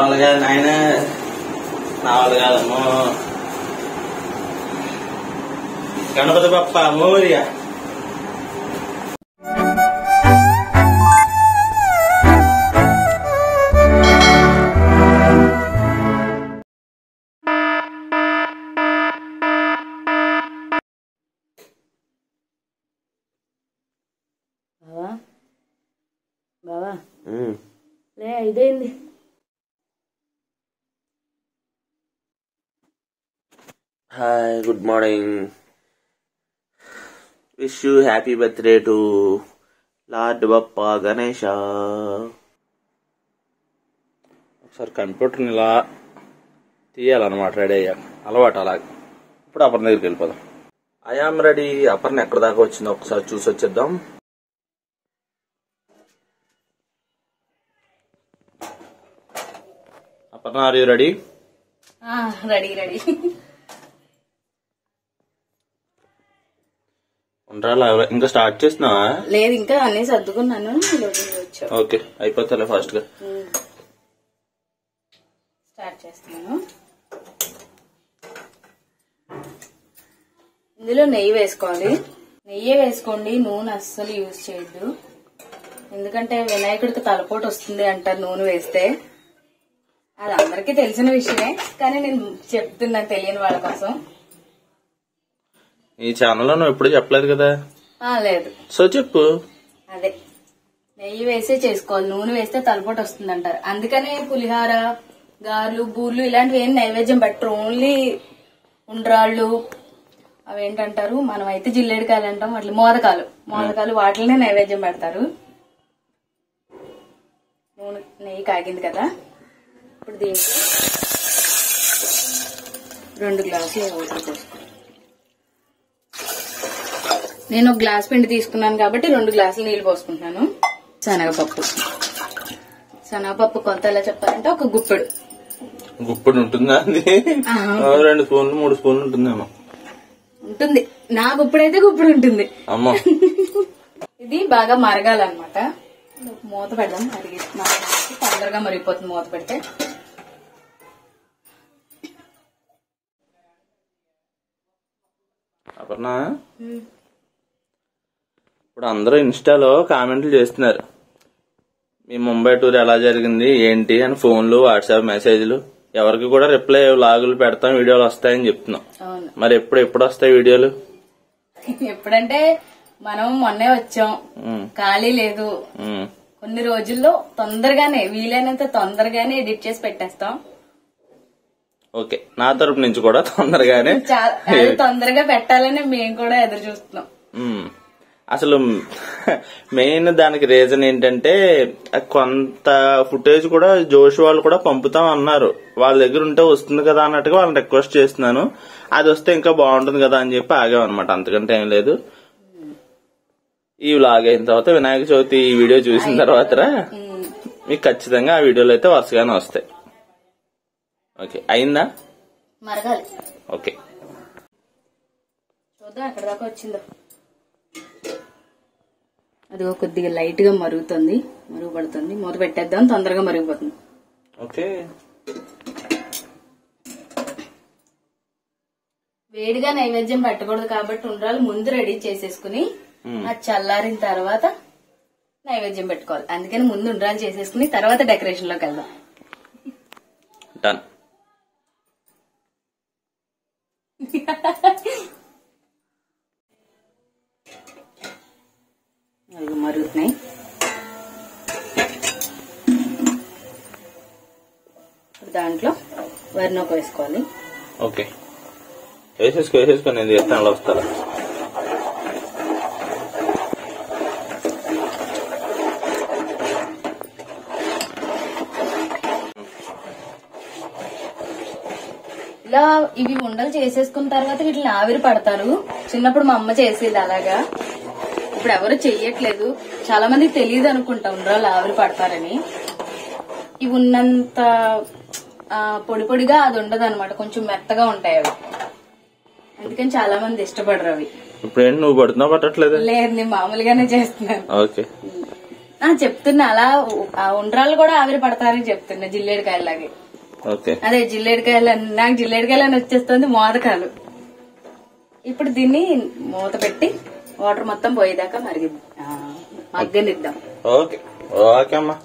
వల్ల కాదు నాయన నా వల్ల కాదమ్మో గణపతి బప్ప మోరియా బావా బావా లే ఐదైంది hi good morning wish you happy birthday to lord Bappa Ganesha ఒకసారి కంప్యూటర్ని ఇలా తీయాలన్నమాట రెడీ అయ్యాక అలవాటు అలాగే ఇప్పుడు అపర్ణ దగ్గరికి వెళ్ళిపోదాం ఐఆమ్ రెడీ అపర్ణ ఎక్కడ దాకా వచ్చిందో ఒకసారి చూసి వచ్చేద్దాం Aparna are you ready ready ready ఉండరా ఇంకా స్టార్ట్ చేసినావా లేదు ఇంకా అన్ని సర్దుకున్నాను లోపలికి వచ్చావు ఓకే అయిపోతా ఫాస్ట్ గా స్టార్ట్ చేస్తున్నాను ఇందులో నెయ్యి వేసుకోవాలి నెయ్యి వేసుకోండి నూనె అస్సలు యూజ్ చేయొద్దు ఎందుకంటే వినాయకుడికి తలపోటు వస్తుంది అంటారు నూనె వేస్తే అది అందరికీ తెలిసిన విషయమే కానీ నేను చెప్తున్నాను తెలియని వాళ్ళ కోసం ఈ ఛానల్లో నువ్వు ఎప్పుడు చెప్పలేదు కదా ఆ, లేదు సో చెప్పు అదే నెయ్యి వేసే చేసుకోవాలి నూనె వేస్తే తలపోటు వస్తుంది అంటారు అందుకనే పులిహార గారెలు బూర్లు ఇలాంటివి ఏం నైవేద్యం పెట్టరు ఓన్లీ ఉండ్రాళ్ళు అవేంటంటారు మనం అయితే జిల్లేడికాయలు అంటాం వాటి మోదకాలు మోదకాలు వాటినే నైవేద్యం పెడతారు నూనె నెయ్యి కాగింది కదా ఇప్పుడు దీనికి రెండు గ్లాసులు వాటర్ పోసుకో నేను ఒక గ్లాస్ పిండి తీసుకున్నాను కాబట్టి రెండు గ్లాసులు నీళ్లు పోసుకుంటున్నాను శనగపప్పు శనగపప్పు కొలత ఎలా చెప్పాలంటే ఒక గుప్పెడు గుప్పుడు ఉంటుందా అది ఓ, రెండు స్పూన్లు మూడు స్పూన్లు ఉంటుందేమో ఉంటుంది నా గుప్పెడైతే గుప్పెడు ఉంటుంది అమ్మో ఇది బాగా మరగాలన్నమాట మూత పెడదాం మరిగి మరగడానికి తొందరగా మరిగిపోతుంది మూత పెడితే అపర్ణ ఇప్పుడు అందరూ ఇన్స్టాలో కామెంట్లు చేస్తున్నారు మీ ముంబై టూర్ ఎలా జరిగింది ఏంటి అని ఫోన్లు వాట్సాప్ మెసేజ్లు ఎవరికి కూడా రిప్లై లాగులు పెడతాం వీడియోలు వస్తాయని చెప్తున్నాం అవును మరి ఎప్పుడు ఎప్పుడు వస్తాయి వీడియోలు ఎప్పుడంటే మనం మొన్నే వచ్చాం ఉమ్, ఖాళీ లేదు ఉమ్. కొన్ని రోజుల్లో తొందరగానే వీలైనంత తొందరగానే ఎడిట్ చేసి పెట్టేస్తాం ఓకే నా తరపు నుంచి కూడా తొందరగానే చాలా అది తొందరగా పెట్టాలని మేము కూడా ఎదురు చూస్తున్నాం మ్మ్. అసలు మెయిన్ దానికి రీజన్ ఏంటంటే కొంత ఫుటేజ్ కూడా జోష్ వాళ్ళు కూడా పంపుతాం అన్నారు వాళ్ళ దగ్గర ఉంటే వస్తుంది కదా అన్నట్టుగా వాళ్ళని రిక్వెస్ట్ చేస్తున్నాను అది వస్తే ఇంకా బాగుంటుంది కదా అని చెప్పి ఆగామన్నమాట అంతకంటే ఏం లేదు ఈ వ్లాగ్ అయిన తర్వాత వినాయక చవితి ఈ వీడియో చూసిన తర్వాత ఉమ్. మీకు ఖచ్చితంగా ఆ వీడియోలు అయితే వరుసగానే వస్తాయి ఓకే అయిందా మరగాలి ఓకే చూద్దాం ఎక్కడ దాకా వచ్చిందో అది కొద్దిగా లైట్ గా మరుగుతుంది మరుగు పడుతుంది మూత పెట్టేద్దాం తొందరగా మరిగిపోతుంది ఓకే వేడిగా నైవేద్యం పెట్టకూడదు కాబట్టి ఉండ్రాలు ముందు రెడీ చేసేసుకుని అది చల్లారిన తర్వాత నైవేద్యం పెట్టుకోవాలి అందుకని ముందు ఉండ్రాలు చేసేసుకుని తర్వాత డెకరేషన్ లోకి వెళ్దాం డన్ అవి మరుగుతున్నాయి ఇప్పుడు దాంట్లో వరినొక వేసుకోవాలి ఓకే వేసేసుకో వేసేసుకో నేను చేస్తాను అలా వస్తారా ఇలా ఇవి ఉండలు చేసేసుకున్న తర్వాత వీటిని ఆవిరి పడతారు చిన్నప్పుడు మా అమ్మ చేసేది అలాగా ఇప్పుడు ఎవరు చెయ్యట్లేదు చాలా మందికి తెలియదు అనుకుంటా ఉండ్రాలు ఆవిరి పడతారని ఇవి ఉన్నంత ఆ, పొడి పొడిగా అది ఉండదు అనమాట కొంచెం మెత్తగా ఉంటాయి అవి అందుకని చాలా మంది ఇష్టపడరు అవి ఇప్పుడు ఏంటి నువ్వు పడుతున్నావు పట్టట్లేదు లేదు నేను మామూలుగానే చేస్తున్నాను ఓకే ఆ చెప్తున్నా అలా ఆ ఉండ్రాళ్ళు కూడా ఆవిరి పడతారని చెప్తున్నా జిల్లేడికాయలాగే ఓకే అదే జిల్లేడికాయలు అని- నాకు జిల్లేడికాయలు అని వచ్చేస్తుంది మోదకాలు ఇప్పుడు దీన్ని మూత పెట్టి వాటర్ మొత్తం పోయేదాకా మరిగి ఆ, మగ్గనిద్దాం ఓకే ఓకే అమ్మా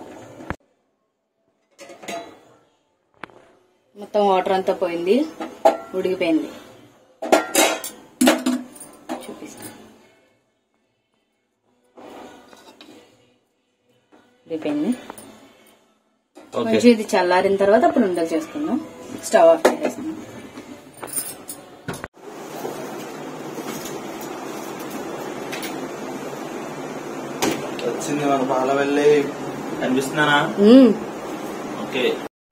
మొత్తం వాటర్ అంతా పోయింది ఉడికిపోయింది చూపిస్తా ఉడికిపోయింది ఓకే కొంచెం ఇది చల్లారిన తర్వాత అప్పుడు ఉండలు చేసుకుందాం స్టవ్ ఆఫ్ చేసేస్తాం వచ్చింది మన పాల వెళ్ళి కనిపిస్తున్నానా మ్మ్. ఓకే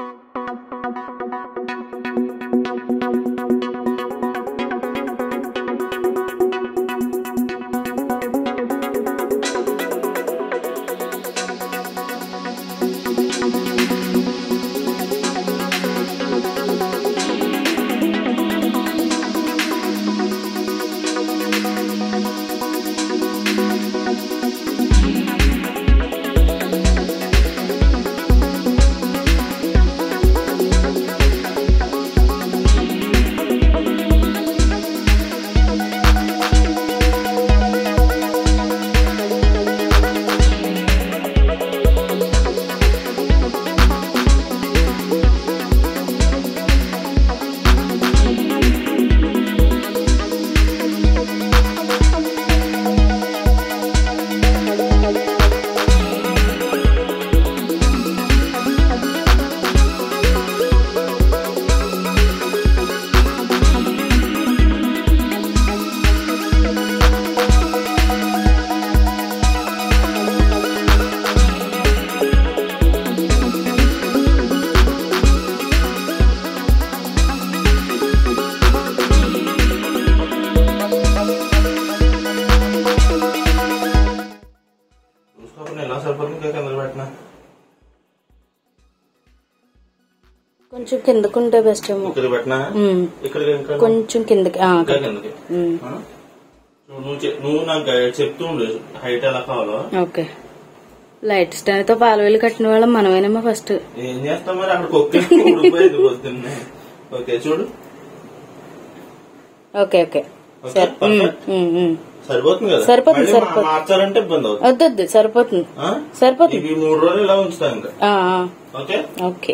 చూసుకోకుండా ఎలా సరిపోతుంది ఇంకా కింద పెట్టినా కొంచెం కిందకుంటే బెస్ట్ ఏమో ఇక్కడ పెట్టినా మ్మ్. ఇక్కడ ఇంకా కొంచెం కిందకి ఆ, ఇంకా కిందకి మ్మ్. ఆ? నువ్వు నువ్వు చె- నువ్వు నాకు గైడ్ చెప్తూ ఉండు హైట్ ఎలా కావాలో ఓకే లైట్ స్టాండ్ తో పాలు వేలు కట్టిన వాళ్ళం మనమేనేమో ఫస్ట్ ఏం చేస్తాం మరి అక్కడ కుక్క ఊడిపోయింది పొద్దున్నే ఓకే చూడు ఓకే ఓకే ఓకే, సరే మ్మ్, పర్ఫెక్ట్. మ్మ్, మ్మ్. సరిపోతుంది కదా సరిపోతుంది, మళ్ళీ మా- సరిపోతుంది. మార్చాలంటే ఇబ్బంది అవుతుంది వద్దు వద్దు సరిపోతుంది ఆ? సరిపోతుంది ఇవి మూడు రోజులు ఇలా ఉంచుతాం ఇంకా ఆ, ఆ, ఓకే ఓకే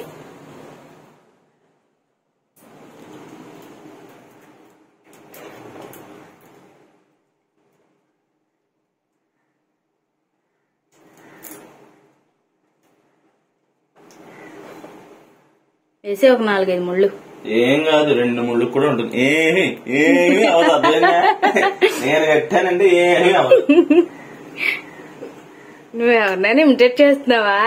వేసి ఒక నాలుగైదు ముళ్ళు ఏం కాదు రెండు ముళ్ళు కూడా ఉంటుంది ఏమి ఏమి అవదు అర్థమైందా? నేను కట్టానంటే ఏమి అవదు నువ్వు ఎవరినైనా ఇమిటేట్ చేస్తున్నావా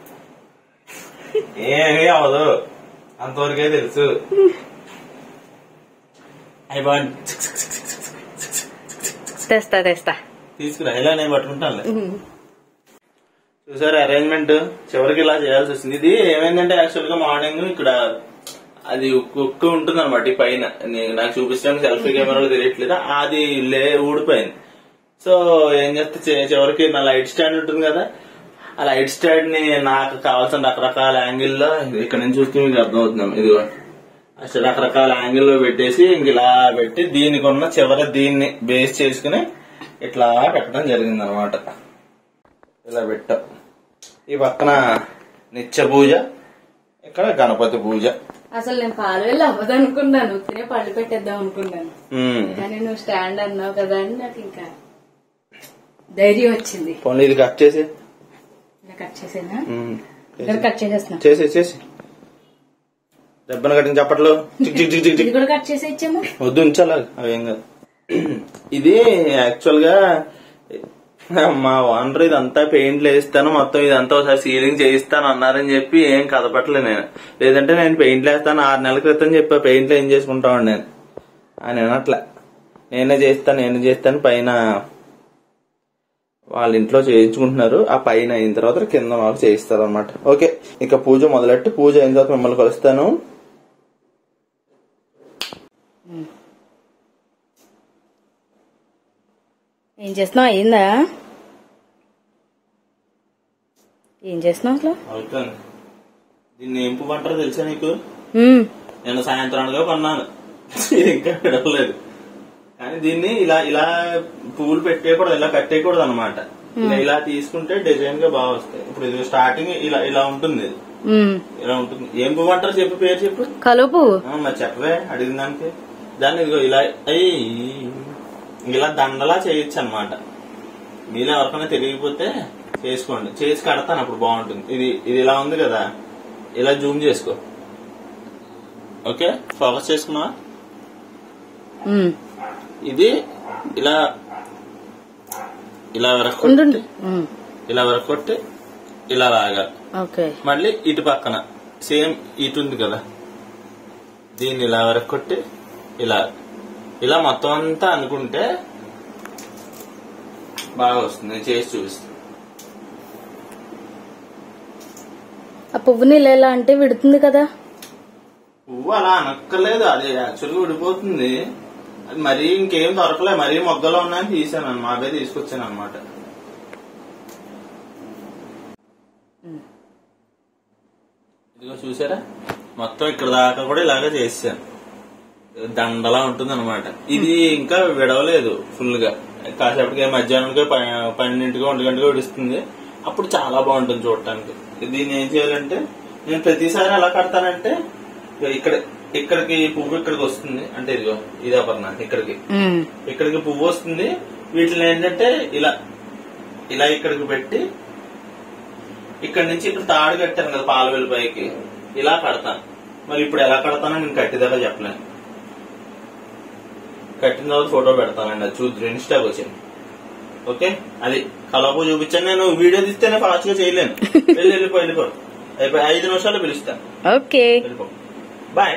ఏమీ అవదు అంతవరకే తెలుసు అయ్యి బాగా తెస్తా తెస్తా తీసుకురా ఇలా నేను పట్టుకుంటానులే చూసారు అరేంజ్మెంట్ చివరికి ఇలా చేయాల్సి వచ్చింది ఇది ఏమైందంటే యాక్చువల్ గా మార్నింగ్ ఇక్కడ అది కుక్క ఉంటుంది అనమాట ఈ పైన నేను నాకు చూపించడానికి సెల్ఫీ కెమెరాలో తెలియట్లేదు అది లే ఊడిపోయింది సో ఏం చేస్తే చి- చివరికి నా లైట్ స్టాండ్ ఉంటుంది కదా ఆ లైట్ స్టాండ్ ని నాకు కావాల్సిన రకరకాల యాంగిల్లో ఇక్కడ నుంచి చూస్తే మీకు అర్థమవుతున్నాం ఇదిగో అసలు రకరకాల యాంగిల్లో పెట్టేసి ఇంక ఇలా పెట్టి దీనికి ఉన్న చివర దీన్ని బేస్ చేసుకుని ఇట్లా పెట్టడం జరిగింది అనమాట ఇలా పెట్టాం ఈ పక్కన నిత్య పూజ ఇక్కడ గణపతి పూజ అసలు నేను పాలు వెళ్ళి అవ్వదు అనుకున్నాను తినే పళ్ళు పెట్టేద్దాం అనుకున్నాను ఉమ్. కానీ నువ్వు స్టాండ్ అన్నావు కదా అని నాకు ఇంకా ధైర్యం వచ్చింది పోనీ ఇది కట్ చేసి ఇలా కట్ చేసేనా ఉమ్. ఇక్కడ కట్ చేసేస్తున్నా చేసి చేసి దెబ్బను కట్టిన చప్పట్లు చిక్ చిక్ చిక్ చిక్ చిక్ ఇది కూడా కట్ చేసి ఇచ్చాము వద్దు ఉంచాలి అవేం కాదు ఇది యాక్చువల్ గా మా ఓనర్ ఇదంతా పెయింట్లు వేస్తాను మొత్తం ఇదంతా ఒకసారి సీలింగ్ చేయిస్తాను అన్నారని చెప్పి ఏం కదపట్లే నేను లేదంటే నేను పెయింట్లు వేస్తాను ఆరు నెలల క్రితం చెప్పా పెయింట్లు ఏం చేసుకుంటాను నేను ఆయన వినట్లే నేనే చేస్తాను నేనే చేస్తాను పైన వాళ్ళ ఇంట్లో చేయించుకుంటున్నారు ఆ పైన అయిన తర్వాత కింద మాకు చేయిస్తారు అనమాట ఓకే ఇక పూజ మొదలెట్టి పూజ అయిన తర్వాత మిమ్మల్ని కలుస్తాను ఏం చేస్తున్నావు అయిందా ఏం చేస్తున్నావు అసలు అవుతాను దీన్ని ఏం పువ్వు అంటారో తెలుసా నీకు మ్మ్. నేను సాయంత్రానిగా కొన్నాను ఇది ఇంకా విడవలేదు కానీ దీన్ని ఇలా ఇలా పువ్వులు పెట్టేయకూడదు ఇలా కట్టేయకూడదు అనమాట ఇలా తీసుకుంటే డిజైన్ గా బాగా వస్తాయి ఇప్పుడు ఇది స్టార్టింగ్ ఇలా ఇలా ఉంటుంది ఇది. మ్మ్. ఇలా ఉంటుంది ఏం పువ్వు అంటారు చెప్పు పేరు చెప్పు కలుపు ఆ, మరి చెప్పవే అడిగిన దానికి దాన్ని ఇదిగో ఇలా అయ్యి ఇలా దండలా చేయొచ్చు అనమాట మీలో ఎవరికైనా తెలియకపోతే చేసుకోండి చేసి కడతాను అప్పుడు బాగుంటుంది ఇది ఇది ఇలా ఉంది కదా ఇలా జూమ్ చేసుకో ఓకే ఫోకస్ చేసుకున్నా మ్మ్. ఇది ఇలా ఇలా ఉండు వరకొట్టి మ్మ్. ఇలా వరకొట్టి ఇలా లాగాలి ఓకే మళ్ళీ ఇటు పక్కన సేమ్ ఇటు ఉంది కదా దీన్ని ఇలా వరకు కొట్టి ఇలా ఇలా మొత్తం అంతా అనుకుంటే బాగా వస్తుంది నేను చేసి చూపిస్తాను ఆ పువ్వుని ఇలా ఇలా అంటే విడుతుంది కదా పువ్వు అలా అనక్కర్లేదు అది యాక్చువల్గా విడిపోతుంది అది మరీ ఇంకేం దొరకలే మరీ మొగ్గలో ఉన్నాయని తీసాను మా అబ్బాయి తీసుకొచ్చాను అనమాట ఇదిగో చూసారా మొత్తం ఇక్కడ దాకా కూడా ఇలాగే చేసాను దండలా ఉంటుంది అనమాట ఇది ఇంకా విడవలేదు ఫుల్ గా కాసేపటికి మధ్యాహ్నానికి ప- పన్నెండింటికి ఒంటి గంటగా విడుస్తుంది అప్పుడు చాలా బాగుంటుంది చూడటానికి దీన్ని ఏం చేయాలంటే నేను ప్రతిసారి ఎలా కడతానంటే ఇగో ఇక్కడ ఇక్కడికి పువ్వు ఇక్కడికి వస్తుంది అంటే ఇదిగో ఇదే పర్ణ ఇక్కడికి మ్మ్. ఇక్కడికి పువ్వు వస్తుంది వీటిని ఏంటంటే ఇలా ఇలా ఇక్కడికి పెట్టి ఇక్కడ నుంచి ఇక్కడ తాడు కట్టాను కదా పాల వెలుపైకి ఇలా కడతాను మరి ఇప్పుడు ఎలా కడతానో నేను కట్టిదాకా చెప్పలేను కట్టిన తర్వాత ఫోటో పెడతానండి అది చూద్దరు ఇన్స్టాకి వచ్చింది ఓకే అది కలప చూపించాను నేను వీడియో తీస్తేనే ఫాస్ట్ గా చేయలేను వెళ్ళి వెళ్ళిపో వెళ్ళిపో అయిపోయి ఐదు నిమిషాలు పిలుస్తాను ఓకే వెళ్ళిపో బాయ్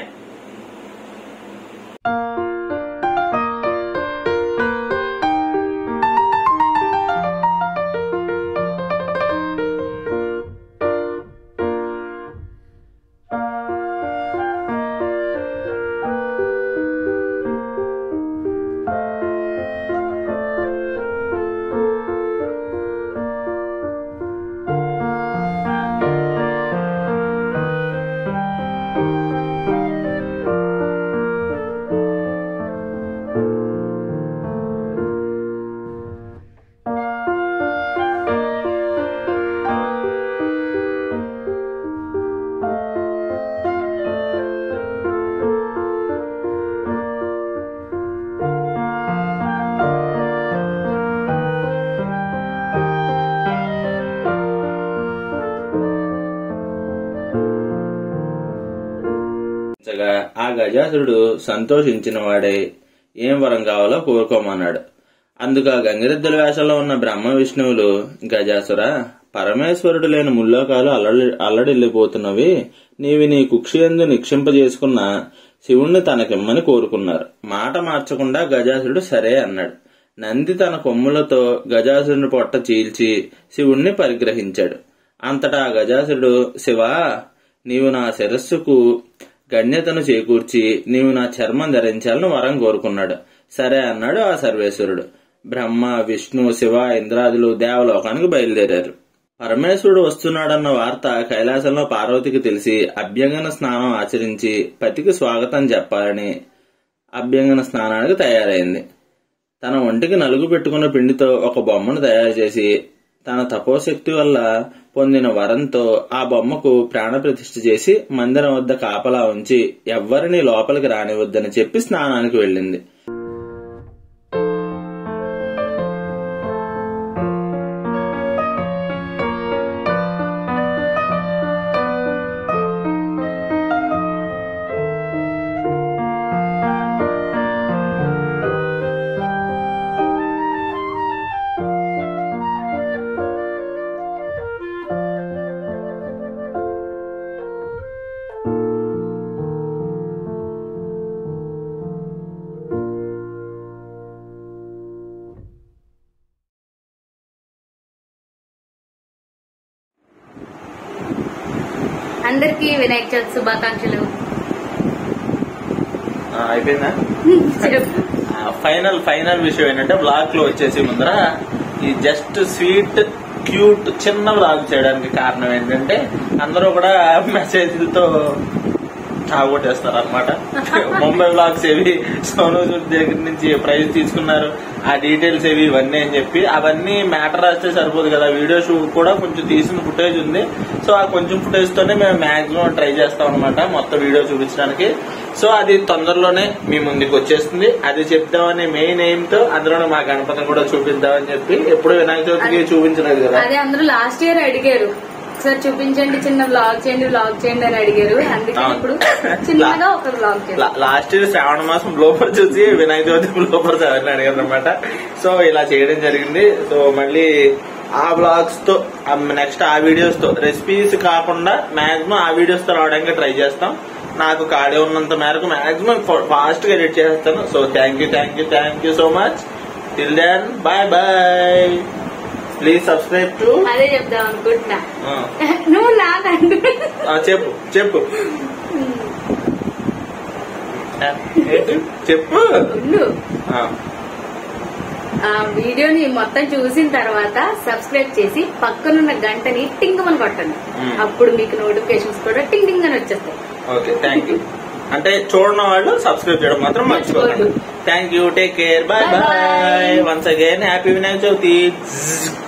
చగా ఆ గజాసురుడు సంతోషించిన వాడై ఏం వరం కావాలో కోరుకోమన్నాడు అందుకు ఆ గంగిరెద్దుల వేషంలో ఉన్న బ్రహ్మ విష్ణువులు గజాసుర పరమేశ్వరుడు లేని ముల్లోకాలు అల్లడి అల్లడిల్లిపోతున్నవి నీవి నీ కుక్షియందు నిక్షింపజేసుకున్న శివుణ్ణి తనకిమ్మని కోరుకున్నారు మాట మార్చకుండా గజాసురుడు సరే అన్నాడు నంది తన కొమ్ములతో గజాసురుని పొట్ట చీల్చి శివుణ్ణి పరిగ్రహించాడు అంతటా ఆ గజాసురుడు శివా నీవు నా శిరస్సుకు గణ్యతను చేకూర్చి నీవు నా చర్మం ధరించాలని వరం కోరుకున్నాడు సరే అన్నాడు ఆ సర్వేశ్వరుడు బ్రహ్మ విష్ణు శివ ఇంద్రాదులు దేవలోకానికి బయలుదేరారు పరమేశ్వరుడు వస్తున్నాడన్న వార్త కైలాసంలో పార్వతికి తెలిసి అభ్యంగన స్నానం ఆచరించి పతికి స్వాగతం చెప్పాలని అభ్యంగన స్నానానికి తయారైంది తన ఒంటికి నలుగు పెట్టుకున్న పిండితో ఒక బొమ్మను తయారు చేసి తన తపోశక్తి వల్ల పొందిన వరంతో ఆ బొమ్మకు ప్రాణప్రతిష్ఠ చేసి మందిరం వద్ద కాపలా ఉంచి ఎవ్వరినీ లోపలికి రానివద్దని చెప్పి స్నానానికి వెళ్ళింది అందరికి వినాయక చవితి శుభాకాంక్షలు ఆ, అయిపోయిందా చెప్పు ఫైనల్ ఫైనల్ విషయం ఏంటంటే బ్లాక్ లో వచ్చేసి ముందర ఈ జస్ట్ స్వీట్ క్యూట్ చిన్న వ్లాగ్ చేయడానికి కారణం ఏంటంటే అందరూ కూడా మెసేజ్లతో ఆగొట్టేస్తారు అనమాట ముంబై వ్లాగ్స్ ఏవి సోను సూద్ దగ్గర నుంచి ప్రైజ్ తీసుకున్నారు ఆ డీటెయిల్స్ ఏవి ఇవన్నీ అని చెప్పి అవన్నీ మ్యాటర్ రాస్తే సరిపోదు కదా వీడియో షూట్ కూడా కొంచెం తీసిన ఫుటేజ్ ఉంది సో ఆ కొంచెం ఫుటేజ్ తోనే మేము మాక్సిమం ట్రై చేస్తాం అనమాట మొత్తం వీడియో చూపించడానికి సో అది తొందరలోనే మీ ముందుకు వచ్చేస్తుంది అది చెప్తామని మెయిన్ ఎయిమ్ తో అందులోనే మా గణపతిని కూడా చూపిద్దామని చెప్పి ఎప్పుడు వినాయక చవితికి చూపించలేదు కదా అదే అందరూ లాస్ట్ ఇయర్ అడిగారు సార్ చూపించండి చిన్న వ్లాగ్ చేయండి వ్లాగ్ చేయండి అని అడిగారు అందుకని అవును. ఇప్పుడు చిన్నగా ఒక వ్లాగ్ చేస్తాం లా- లాస్ట్ ఇయర్ శ్రావణ మాసం బ్లోపర్ చూసి వినాయక చవితి బ్లోపర్ ఎవరిని అడిగారు అనమాట సో ఇలా చేయడం జరిగింది సో మళ్ళీ ఆ బ్లాగ్స్ తో నెక్స్ట్ ఆ వీడియోస్ తో రెసిపీస్ కాకుండా మాక్సిమం ఆ వీడియోస్ తో రావడానికి ట్రై చేస్తాం నాకు ఖాళీ ఉన్నంత మేరకు మాక్సిమం ఫాస్ట్ గా ఎడిట్ చేస్తాను so thank you thank you thank you so much till then bye bye please subscribe to అదే చెప్దాం అనుకుంటున్నా నువ్వు నాకంటూ చెప్పు చెప్పు ఏంటి? చెప్పు ఉండు. ఆ. ఆ వీడియోని మొత్తం చూసిన తర్వాత సబ్స్క్రైబ్ చేసి పక్కనున్న గంటని టింగ్ అని కొట్టండి మ్మ్. అప్పుడు మీకు నోటిఫికేషన్స్ కూడా టింగ్ టింగ్ అని వచ్చేస్తాయి ఓకే థ్యాంక్ యూ అంటే చూడని వాళ్ళు సబ్స్క్రైబ్ చేయడం మాత్రం మర్చిపోకండి మర్చిపోవద్దు. Thank you take care bye Bye bye. Bye once again happy Vinayaka Chavithi